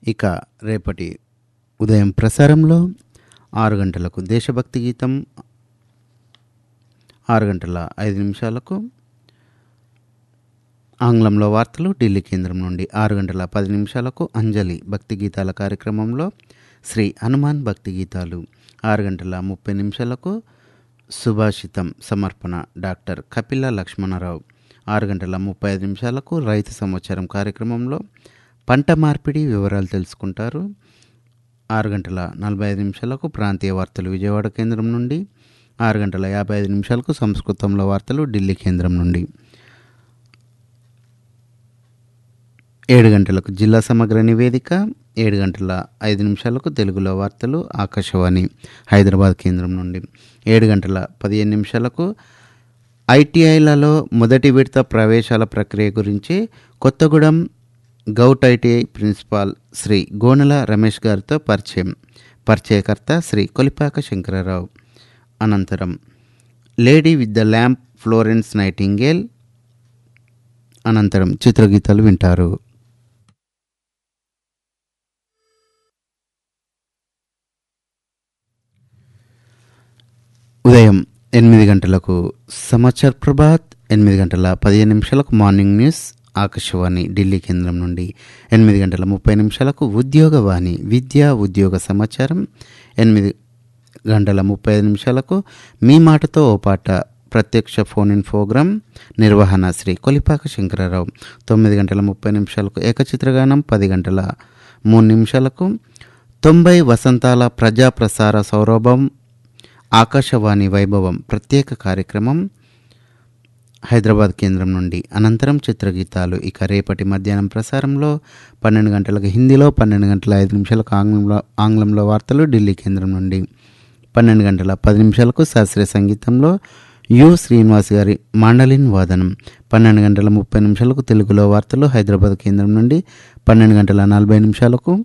ఇక రేపటి ఉదయం ప్రసారంలో ఆరు గంటలకు దేశభక్తి గీతం ఆరు గంటల ఐదు నిమిషాలకు ఆంగ్లంలో వార్తలు ఢిల్లీ కేంద్రం నుండి ఆరు గంటల పది నిమిషాలకు అంజలి భక్తి గీతాల కార్యక్రమంలో శ్రీ హనుమాన్ భక్తి గీతాలు ఆరు గంటల ముప్పై నిమిషాలకు సుభాషితం సమర్పణ డాక్టర్ కపిల లక్ష్మణరావు ఆరు గంటల ముప్పై ఐదు నిమిషాలకు రైతు సమాచారం కార్యక్రమంలో పంట మార్పిడి వివరాలు తెలుసుకుంటారు ఆరు గంటల నలభై ఐదు నిమిషాలకు ప్రాంతీయ వార్తలు విజయవాడ కేంద్రం నుండి ఆరు గంటల యాభై ఐదు నిమిషాలకు సంస్కృతంలో వార్తలు ఢిల్లీ కేంద్రం నుండి ఏడు గంటలకు జిల్లా సమగ్ర నివేదిక ఏడు గంటల ఐదు నిమిషాలకు తెలుగులో వార్తలు ఆకాశవాణి హైదరాబాద్ కేంద్రం నుండి ఏడు గంటల పదిహేను నిమిషాలకు ఐటీఐలలో మొదటి విడత ప్రవేశాల ప్రక్రియ గురించి Kothagudem govt ITI principal Shri Gonela Ramesh గారితో పరిచయం పరిచయకర్త శ్రీ కొలిపాక శంకరరావు అనంతరం lady with the lamp Florence Nightingale అనంతరం చిత్రగీతాలు వింటారు ఉదయం ఎనిమిది గంటలకు సమాచార్ ప్రభాత్ ఎనిమిది గంటల పదిహేను నిమిషాలకు మార్నింగ్ న్యూస్ ఆకాశవాణి ఢిల్లీ కేంద్రం నుండి ఎనిమిది గంటల ముప్పై నిమిషాలకు ఉద్యోగవాణి విద్యా ఉద్యోగ సమాచారం ఎనిమిది గంటల ముప్పై ఐదు నిమిషాలకు మీ మాటతో ఓ పాట ప్రత్యక్ష ఫోన్ ఇన్ ప్రోగ్రాం నిర్వహణ శ్రీ కొలిపాక శంకరరావు తొమ్మిది గంటల ముప్పై నిమిషాలకు ఏకచిత్రగానం పది గంటల మూడు నిమిషాలకు తొంభై వసంతాల ప్రజా ప్రసార సౌరభం ఆకాశవాణి వైభవం ప్రత్యేక కార్యక్రమం హైదరాబాద్ కేంద్రం నుండి అనంతరం చిత్రగీతాలు ఇక రేపటి మధ్యాహ్నం ప్రసారంలో పన్నెండు గంటలకు హిందీలో పన్నెండు గంటల ఐదు నిమిషాలకు ఆంగ్లంలో ఆంగ్లంలో వార్తలు ఢిల్లీ కేంద్రం నుండి పన్నెండు గంటల పది నిమిషాలకు శాస్త్రీయ సంగీతంలో యు శ్రీనివాస్ గారి మాండలిన్ వాదనం పన్నెండు గంటల ముప్పై నిమిషాలకు తెలుగులో వార్తలు హైదరాబాద్ కేంద్రం నుండి పన్నెండు గంటల నలభై నిమిషాలకు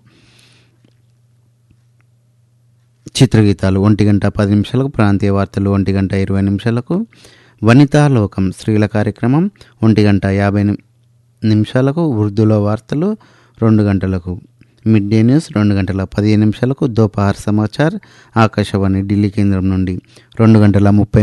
చిత్రగీతాలు ఒంటి గంట పది నిమిషాలకు ప్రాంతీయ వార్తలు ఒంటి గంట ఇరవై నిమిషాలకు వనితాలోకం స్త్రీల కార్యక్రమం ఒంటి గంట యాభై ని- నిమిషాలకు ఉర్దూలో వార్తలు రెండు గంటలకు మిడ్ డే న్యూస్ రెండు గంటల పదిహేను నిమిషాలకు దోపహార్ సమాచార్ ఆకాశవాణి ఢిల్లీ కేంద్రం నుండి రెండు గంటల ముప్పై